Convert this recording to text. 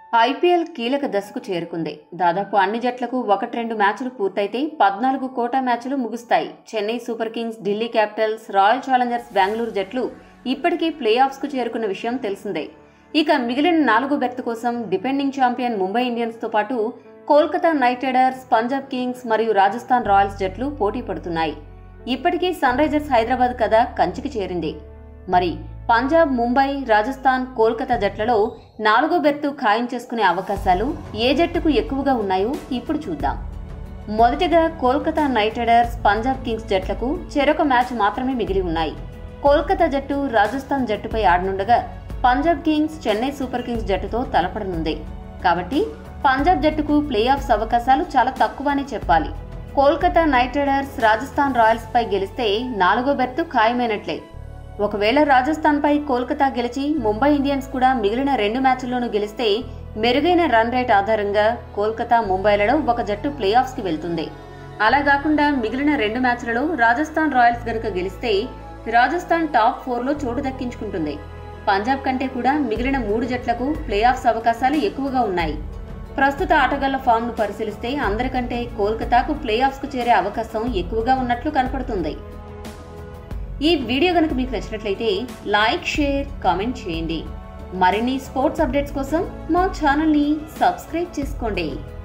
IPL కీలక దశకు చేరుకుంది దాదాపు అన్ని జట్లకు ఒకటి రెండు మ్యాచ్లు పూర్తయితే పద్నాలుగు కోటా మ్యాచ్లు ముగుస్తాయి Chennai super kings Delhi capitals royal challengers Bengaluru జట్లు ఇప్పటికీ ప్లే ఆఫ్స్ కు చేరుకున్న విషయం తెలిసిందే ఇక మిగిలిన నాలుగో బెర్త్ కోసం డిపెండింగ్ ఛాంపియన్ ముంబై ఇండియన్స్ తో పాటు Kolkata knight riders Punjab kings మరియు రాజస్థాన్ రాయల్స్ జట్లు పోటీ పడుతున్నాయి ఇప్పటికీ సన్ రైజర్స్ హైదరాబాద్ కథ కంచికి చేరింది మరి పంజాబ్ ముంబై రాజస్థాన్ కోల్కతా జట్లలో నాలుగో బెర్తు ఖాయం చేసుకునే అవకాశాలు ఏ జట్టుకు ఎక్కువగా ఉన్నాయో ఇప్పుడు చూద్దాం మొదటిగా Kolkata knight riders Punjab kings జట్లకు చెరొక మ్యాచ్ మాత్రమే మిగిలి ఉన్నాయి కోల్కతా జట్టు రాజస్థాన్ జట్టుపై ఆడనుండగా Punjab kings Chennai super kings జట్టుతో తలపడనుంది కాబట్టి పంజాబ్ జట్టుకు ప్లే ఆఫ్స్ అవకాశాలు చాలా తక్కువనే చెప్పాలి Kolkata knight riders Rajasthan royals పై గెలిస్తే నాలుగో బెర్తు ఖాయమైనట్లే ఒకవేళ రాజస్థాన్ పై కోల్కతా గెలిచి ముంబై ఇండియన్స్ కూడా మిగిలిన రెండు మ్యాచ్ల్లోనూ గెలిస్తే మెరుగైన రన్ రేట్ ఆధారంగా కోల్కతా ముంబైలలో ఒక జట్టు ప్లే ఆఫ్స్ కి వెళ్తుంది అలా కాకుండా మిగిలిన రెండు మ్యాచ్లలో రాజస్థాన్ రాయల్స్ గనుక గెలిస్తే రాజస్థాన్ టాప్ ఫోర్ లో చోటు దక్కించుకుంటుంది పంజాబ్ కంటే కూడా మిగిలిన మూడు జట్లకు ప్లే ఆఫ్స్ అవకాశాలు ఎక్కువగా ఉన్నాయి ప్రస్తుత ఆటగాళ్ల ఫామ్ ను పరిశీలిస్తే అందరికంటే కోల్కతాకు ప్లే ఆఫ్స్ కు చేరే అవకాశం ఎక్కువగా ఉన్నట్లు కనపడుతుంది ఈ వీడియో కనుక మీకు నచ్చినట్లయితే లైక్ షేర్ కామెంట్ చేయండి మరిన్ని స్పోర్ట్స్ అప్డేట్స్ కోసం మా ఛానల్ని సబ్స్క్రైబ్ చేసుకోండి